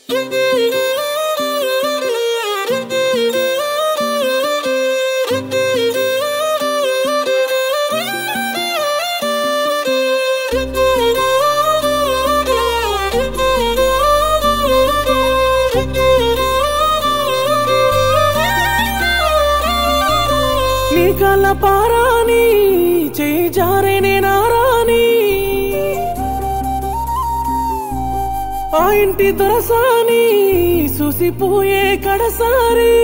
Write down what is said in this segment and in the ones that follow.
నీ కళ్ళ పారాని చేయి జారే నేనారాని ఆ ఇంటి దొరసాని చూసిపోయే కడసారి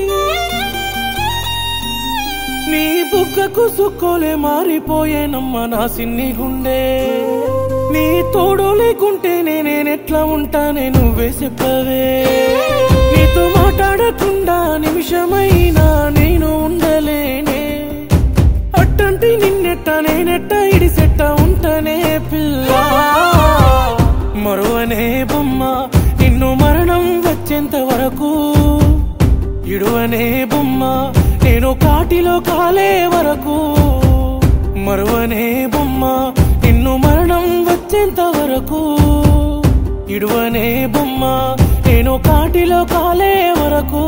నీ బుగ్గకు సుక్కోలే మారిపోయేనమ్మ నా సిన్ని గుండె నీ తోడు లేకుంటే నేనేనెట్లా ఉంటానే నువ్వే చెప్పవే నీతో మాట్లాడకుండా నిమిషమైనా నేను ఉండలేనే అట్టంటి నిన్నెట్ట నేనెట్ట ఇడిసెట్ట ఉంటనే పిల్ల మరువనే బొమ్మ నిన్ను మరణం వచ్చేంత వరకు ఇడువనే బొమ్మ నేను కాటిలో కాలే వరకు మరువనే బొమ్మ నిన్ను మరణం వచ్చేంత వరకు ఇడువనే బొమ్మ నేను కాటిలో కాలే వరకు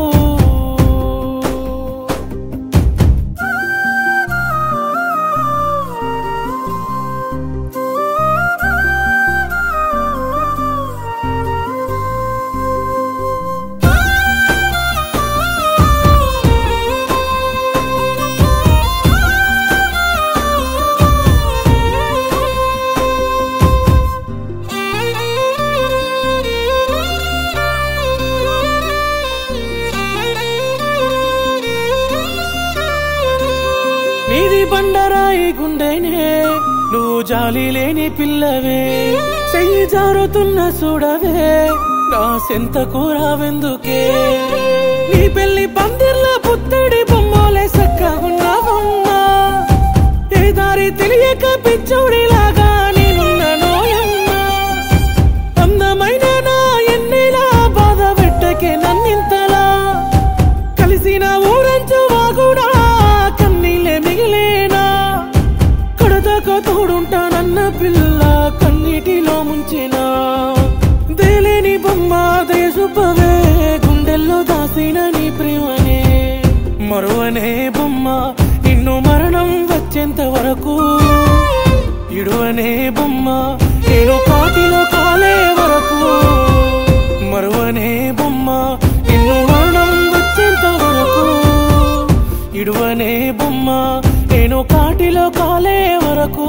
నీది బండరాయి గుండెనే నువ్వు జాలి లేని పిల్లవే చెయ్యి జారుతున్న చూడవే నా సెంత కూరావెందుకే నీ పెళ్లి పందిర్ల పుత్తడి బొమ్మలే సక్కగున్నావమ్మా ఏ దారి తెలియక పిచ్చోడిలాగా నేనున్న నోయమ్మా అందమైన నా ఎన్నెలా బాధ పెట్టకే నన్నింతలా కలిసిన ఊరంచు వాగుడా కన్నీళ్ళే మిగిలేనా కడదాకా తోడుంటానన్న పిల్ల కన్నీటిలో ముంచినా దేలేని బొమ్మ దేశుపవే గుండెల్లో దాసిన నీ ప్రేమనే మరువనే బొమ్మ నిన్ను మరణం వచ్చేంత వరకు ఇడువనే బొమ్మ నేను కాటిలో కాలే వరకు మరువనే బొమ్మ నిన్ను మరణం వచ్చేంత వరకు ఇడువనే బొమ్మ నేను కాటిలో కాలే వరకు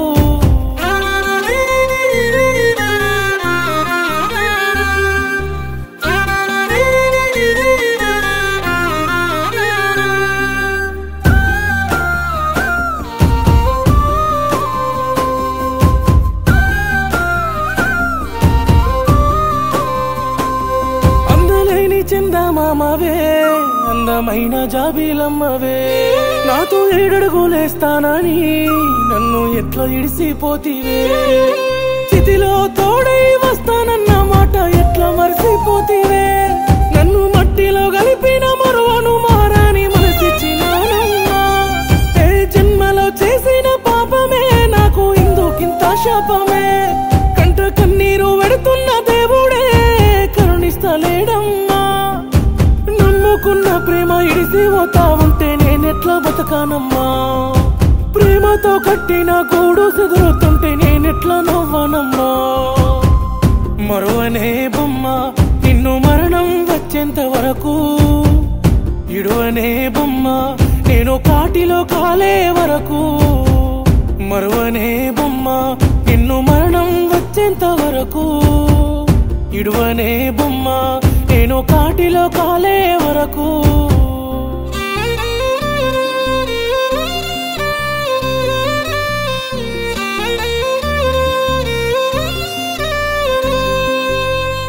అందలేని చందమామవే అందమైన జాబీలమ్మవే నాతో ఏడడుగులేస్తానని నన్ను ఎట్లా ఇడిసిపోతివే చితిలో తోడై వస్తానన్న మాట ఎట్లా మరిసిపోతివే నన్ను మట్టిలో కలిపిన మరువను మారాని మనసిచ్చినానమ్మా ఏ జన్మలో చేసిన పాపమే నాకు ఇందుకింత శాపమే కంట కన్నీరు వెడుతున్న దేవుడే కరుణిస్తలేడమ్మా నమ్ముకున్న ప్రేమ ఇడిసి పోతా ఉంటే నేనెట్లా బతకానమ్మా ప్రేమతో కట్టిన గూడు చెదురుతుంటే నేనెట్లా నవ్వనమ్మా మరువనే బొమ్మ నిన్ను మరణం వచ్చేంత వరకు ఇడువనే బొమ్మ నేను కాటిలో కాలే వరకు మరువనే బొమ్మ నిన్ను మరణం వచ్చేంత వరకు ఇడువనే బొమ్మ నేను కాటిలో కాలే వరకు